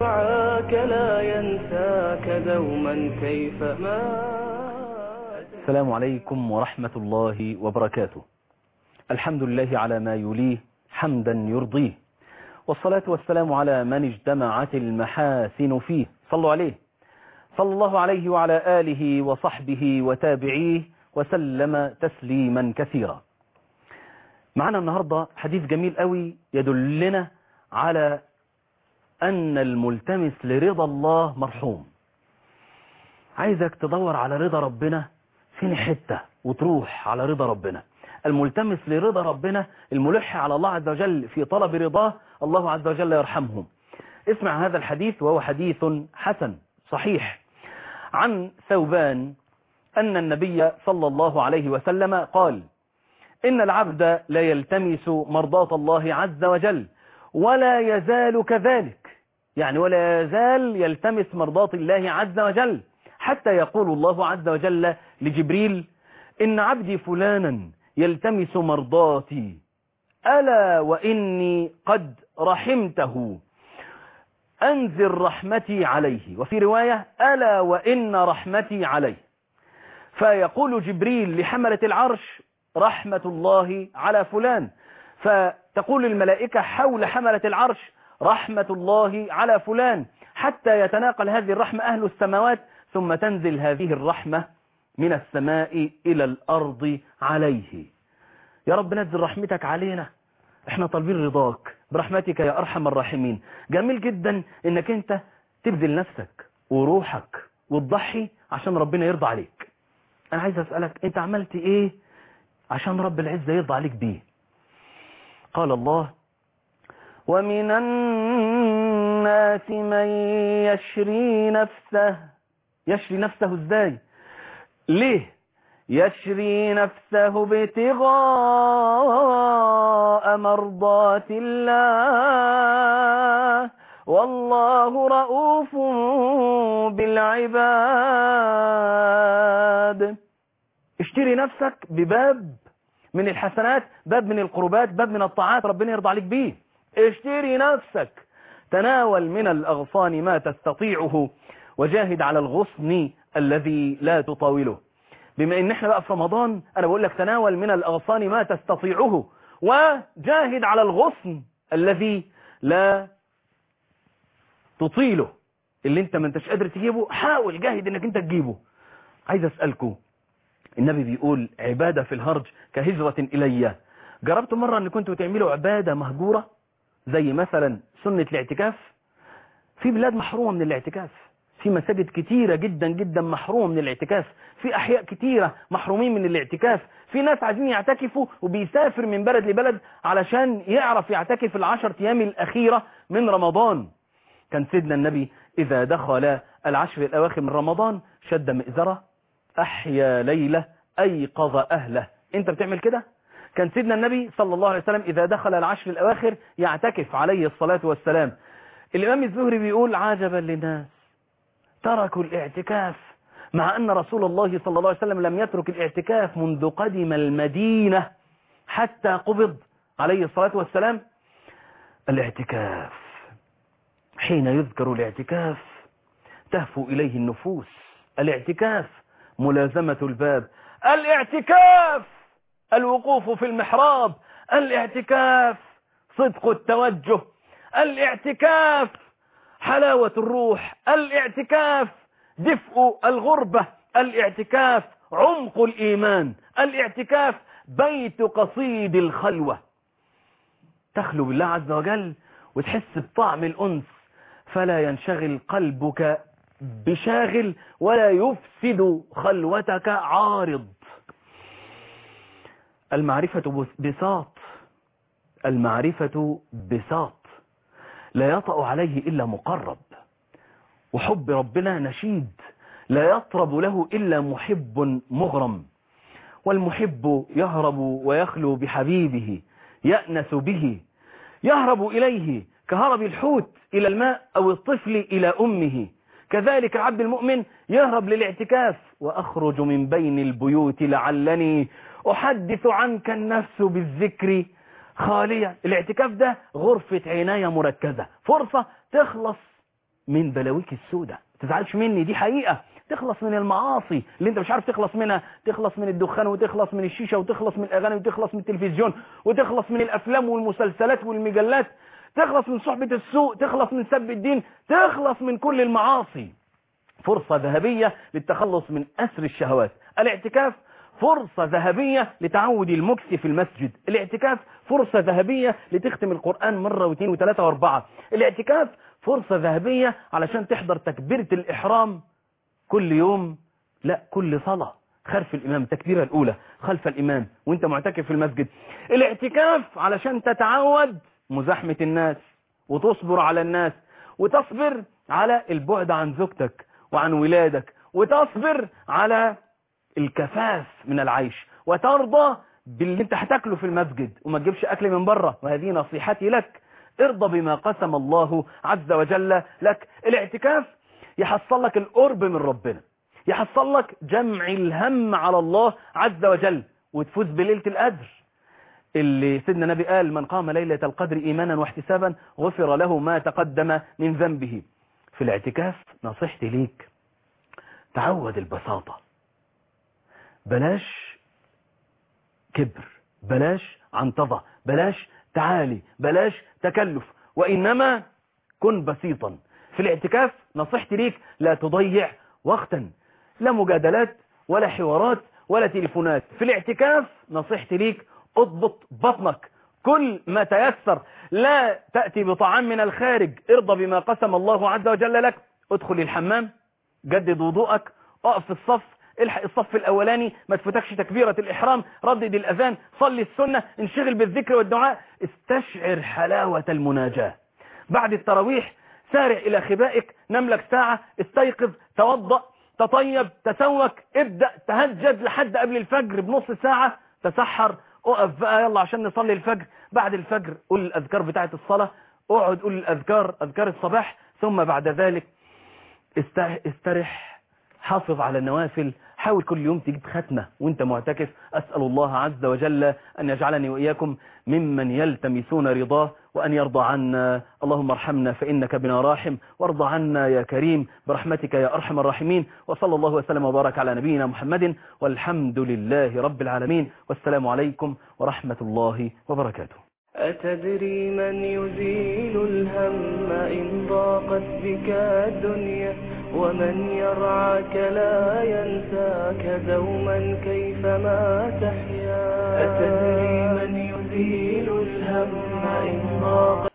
معاك لا ينساك دوما كيف ما السلام عليكم ورحمة الله وبركاته الحمد لله على ما يليه حمدا يرضيه والصلاة والسلام على من اجتمعت المحاسن فيه صلوا عليه صلى الله عليه وعلى آله وصحبه وتابعيه وسلم تسليما كثيرا معنا النهاردة حديث جميل قوي يدلنا على أن الملتمس لرضا الله مرحوم عايزك تدور على رضا ربنا فين حتة وتروح على رضا ربنا الملتمس لرضا ربنا الملح على الله عز وجل في طلب رضاه الله عز وجل يرحمهم اسمع هذا الحديث وهو حديث حسن صحيح عن ثوبان أن النبي صلى الله عليه وسلم قال إن العبد لا يلتمس مرضاة الله عز وجل ولا يزال كذلك يعني ولا يزال يلتمس مرضاة الله عز وجل حتى يقول الله عز وجل لجبريل إن عبدي فلانا يلتمس مرضاتي ألا وإني قد رحمته أنزل رحمتي عليه وفي رواية ألا وإن رحمتي عليه فيقول جبريل لحملة العرش رحمة الله على فلان فتقول الملائكة حول حملة العرش رحمة الله على فلان حتى يتناقل هذه الرحمة أهل السماوات ثم تنزل هذه الرحمة من السماء إلى الأرض عليه يا رب نزل رحمتك علينا احنا طالبين رضاك برحمتك يا أرحم الراحمين جميل جدا انك انت تبذل نفسك وروحك وتضحي عشان ربنا يرضى عليك انا عايز اسألك انت عملت ايه عشان رب العزة يرضى عليك بيه قال الله ومن الناس من يشري نفسه يشري نفسه ازاي ليه يشري نفسه ابتغاء مرضات الله والله رؤوف بالعباد اشتري نفسك بباب من الحسنات باب من القربات باب من الطاعات ربنا يرضى عليك بيه اشتري نفسك تناول من الأغصان ما تستطيعه وجاهد على الغصن الذي لا تطاوله بما ان احنا بقى في رمضان انا بقول لك تناول من الاغصان ما تستطيعه وجاهد على الغصن الذي لا تطيله اللي انت ما انتش قادر تجيبه حاول جاهد انك انت تجيبه عايز اسألكم النبي بيقول عبادة في الهرج كهجرة الي جربتوا مرة ان كنتوا تعملوا عبادة مهجورة زي مثلا سنة الاعتكاف في بلاد محرومة من الاعتكاف في مساجد كتيرة جدا جدا محرومة من الاعتكاف في أحياء كتيرة محرومين من الاعتكاف في ناس عايزين يعتكفوا وبيسافر من بلد لبلد علشان يعرف يعتكف العشر أيام الأخيرة من رمضان كان سيدنا النبي إذا دخل العشر الأواخر من رمضان شد مئزرة أحيا ليلة أيقظ أهله أنت بتعمل كده كان سيدنا النبي صلى الله عليه وسلم إذا دخل العشر الأواخر يعتكف عليه الصلاة والسلام الإمام الزهري بيقول عجبا للناس تركوا الاعتكاف مع أن رسول الله صلى الله عليه وسلم لم يترك الاعتكاف منذ قدم المدينة حتى قبض عليه الصلاة والسلام الاعتكاف حين يذكر الاعتكاف تهفو إليه النفوس الاعتكاف ملازمة الباب الاعتكاف الوقوف في المحراب الاعتكاف صدق التوجه الاعتكاف حلاوة الروح الاعتكاف دفء الغربة الاعتكاف عمق الإيمان الاعتكاف بيت قصيد الخلوة تخلو بالله عز وجل وتحس بطعم الأنس فلا ينشغل قلبك بشاغل ولا يفسد خلوتك عارض المعرفة بساط المعرفة بساط لا يطأ عليه إلا مقرب وحب ربنا نشيد لا يطرب له إلا محب مغرم والمحب يهرب ويخلو بحبيبه يأنس به يهرب إليه كهرب الحوت إلى الماء أو الطفل إلى أمه كذلك العبد المؤمن يهرب للاعتكاف وأخرج من بين البيوت لعلني أحدث عنك النفس بالذكر خالية الاعتكاف ده غرفة عناية مركزة فرصة تخلص من بلاويك السوداء تزعلش مني دي حقيقة تخلص من المعاصي اللي انت مش عارف تخلص منها تخلص من الدخان وتخلص من الشيشة وتخلص من الاغاني وتخلص من التلفزيون وتخلص من الافلام والمسلسلات والمجلات تخلص من صحبة السوء تخلص من سب الدين تخلص من كل المعاصي فرصة ذهبية للتخلص من أسر الشهوات الاعتكاف فرصة ذهبية لتعود المكس في المسجد الاعتكاف فرصة ذهبية لتختم القرآن مرة واثنين وثلاثة واربعة الاعتكاف فرصة ذهبية علشان تحضر تكبيرة الإحرام كل يوم لا كل صلاة خلف الإمام التكبيرة الأولى خلف الإمام وانت معتكف في المسجد الاعتكاف علشان تتعود مزاحمة الناس وتصبر على الناس وتصبر على البعد عن زوجتك وعن ولادك وتصبر على الكفاف من العيش وترضى باللي انت هتاكله في المسجد وما تجيبش اكل من بره وهذه نصيحتي لك ارضى بما قسم الله عز وجل لك الاعتكاف يحصل لك القرب من ربنا يحصل لك جمع الهم على الله عز وجل وتفوز بليلة القدر اللي سيدنا النبي قال من قام ليلة القدر إيمانا واحتسابا غفر له ما تقدم من ذنبه في الاعتكاف نصيحتي ليك تعود البساطة بلاش كبر بلاش عنطزة بلاش تعالي بلاش تكلف وإنما كن بسيطا في الاعتكاف نصيحتي ليك لا تضيع وقتا لا مجادلات ولا حوارات ولا تليفونات في الاعتكاف نصيحتي ليك اضبط بطنك كل ما تيسر لا تأتي بطعام من الخارج ارضى بما قسم الله عز وجل لك ادخل الحمام جدد وضوءك اقف في الصف الحق الصف الاولاني ما تفوتكش تكبيرة الاحرام ردد الاذان صلي السنة انشغل بالذكر والدعاء استشعر حلاوة المناجاة بعد التراويح سارع الى خبائك نم لك ساعة استيقظ توضأ تطيب تسوك ابدأ تهجد لحد قبل الفجر بنص ساعة تسحر اقف بقى يلا عشان نصلي الفجر بعد الفجر قول الاذكار بتاعة الصلاة اقعد قول الاذكار اذكار الصباح ثم بعد ذلك استرح حافظ على النوافل حاول كل يوم تجيب ختمة وانت معتكف أسأل الله عز وجل أن يجعلني وإياكم ممن يلتمسون رضاه وأن يرضى عنا اللهم ارحمنا فإنك بنا راحم وارضى عنا يا كريم برحمتك يا أرحم الراحمين وصلى الله وسلم وبارك على نبينا محمد والحمد لله رب العالمين والسلام عليكم ورحمة الله وبركاته أتدري من يزيل الهم إن ضاقت بك الدنيا ومن يرعاك لا ينساك دوما كيفما تحيا أتدري من يزيل الهم إن ضاقت